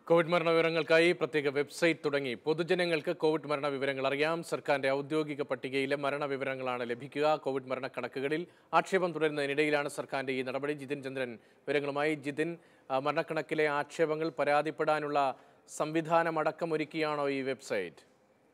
Covid മരണ വിവരങ്ങൾക്കായി പ്രത്യേക വെബ്സൈറ്റ് തുടങ്ങി പൊതുജനങ്ങൾക്ക് കോവിഡ് മരണ വിവരങ്ങൾ അറിയാം സർക്കാരിന്റെ ഔദ്യോഗിക പട്ടികയിലെ മരണ വിവരങ്ങളാണ് ലഭിക്കുക കോവിഡ് മരണക്കണക്കുകളിൽ ആക്ഷേപം തുടരുന്നതിനിടയിലാണ് സർക്കാരിന്റെ ഈ നടപടി ജിതിൻ ചന്ദ്രൻ വിവരങ്ങളുമായി ജിതിൻ ആ, മരണക്കണക്കിലെ ആക്ഷേപങ്ങൾ പരാതിപ്പെടാനുള്ള സംവിധാനമടക്കം ഒരുക്കിയാണോ ഈ വെബ്സൈറ്റ്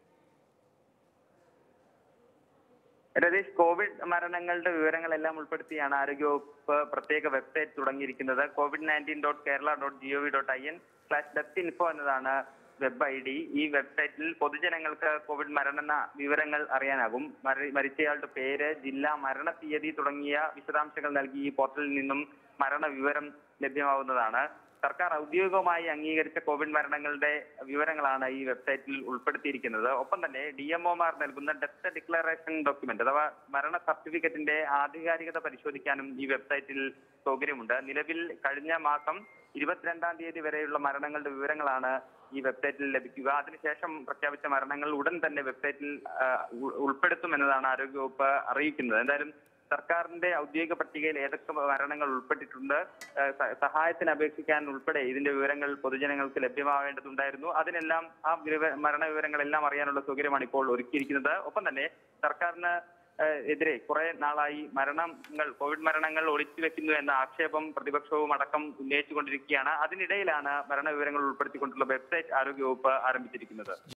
രതീഷ് കോവിഡ് മരണങ്ങളുടെ വിവരങ്ങളെല്ലാം ഉൾപ്പെടുത്തിയാണ് ആരോഗ്യവകുപ്പ് പ്രത്യേക വെബ്സൈറ്റ് തുടങ്ങിയിരിക്കുന്നത് COVID nineteen dot Kerala dot G O V dot I N slash death info എന്നതാണ് വെബ് ഐ ഡി ഈ വെബ്സൈറ്റിൽ പൊതുജനങ്ങൾക്ക് കോവിഡ് മരണ വിവരങ്ങൾ അറിയാനാകും മരി- മരിച്ചയാളുടെ പേര് ജില്ല മരണ തീയതി തുടങ്ങിയ വിശദാംശങ്ങൾ നൽകി ഈ പോർട്ടലിൽ നിന്നും മരണ വിവരം ലഭ്യമാവുന്നതാണ് സർക്കാർ ഔദ്യോഗികമായി അംഗീകരിച്ച കോവിഡ് മരണങ്ങളുടെ വിവരങ്ങളാണ് ഈ വെബ്സൈറ്റിൽ ഉൾപ്പെടുത്തിയിരിക്കുന്നത് ഒപ്പം തന്നെ ഡി എംഒമാർ നൽകുന്ന ഡെത്ത് ഡിക്ലറേഷൻ ഡോക്യുമെന്റ് അഥവാ മരണ സർട്ടിഫിക്കറ്റിന്റെ ആധികാരികത പരിശോധിക്കാനും ഈ വെബ്സൈറ്റിൽ സൗകര്യമുണ്ട് നിലവിൽ കഴിഞ്ഞ മാസം ഇരുപത്തിരണ്ടാം തീയതി വരെയുള്ള മരണങ്ങളുടെ വിവരങ്ങളാണ് ഈ വെബ്സൈറ്റിൽ ലഭിക്കുക അതിനുശേഷം പ്രഖ്യാപിച്ച മരണങ്ങൾ ഉടൻ തന്നെ വെബ്സൈറ്റിൽ ആ, ഉ- ഉൾപ്പെടുത്തുമെന്നതാണ് ആരോഗ്യവകുപ്പ് അറിയിക്കുന്നത് എന്തായാലും സർക്കാരിന്റെ ഔദ്യോഗിക പട്ടികയിൽ ഏതൊക്കെ മരണങ്ങൾ ഉൾപ്പെട്ടിട്ടുണ്ട് ആ, സ- സഹായത്തിന് അപേക്ഷിക്കാൻ ഉൾപ്പെടെ ഇതിന്റെ വിവരങ്ങൾ പൊതുജനങ്ങൾക്ക് ലഭ്യമാവേണ്ടതുണ്ടായിരുന്നു അതിനെല്ലാം ആ വിവ- മരണ വിവരങ്ങളെല്ലാം അറിയാനുള്ള സൗകര്യമാണ് ഇപ്പോൾ ഒരുക്കിയിരിക്കുന്നത് ഒപ്പം തന്നെ സർക്കാരിന് ആ, എതിരെ കുറെ നാളായി മരണങ്ങൾ കോവിഡ് മരണങ്ങൾ ഒളിച്ചു വെക്കുന്നു എന്ന ആക്ഷേപം പ്രതിപക്ഷവും അടക്കം ഉന്നയിച്ചുകൊണ്ടിരിക്കുകയാണ് അതിനിടയിലാണ് മരണവിവരങ്ങൾ ഉൾപ്പെടുത്തിക്കൊണ്ടുള്ള വെബ്സൈറ്റ് ആരോഗ്യവകുപ്പ് ആരംഭിച്ചിരിക്കുന്നത്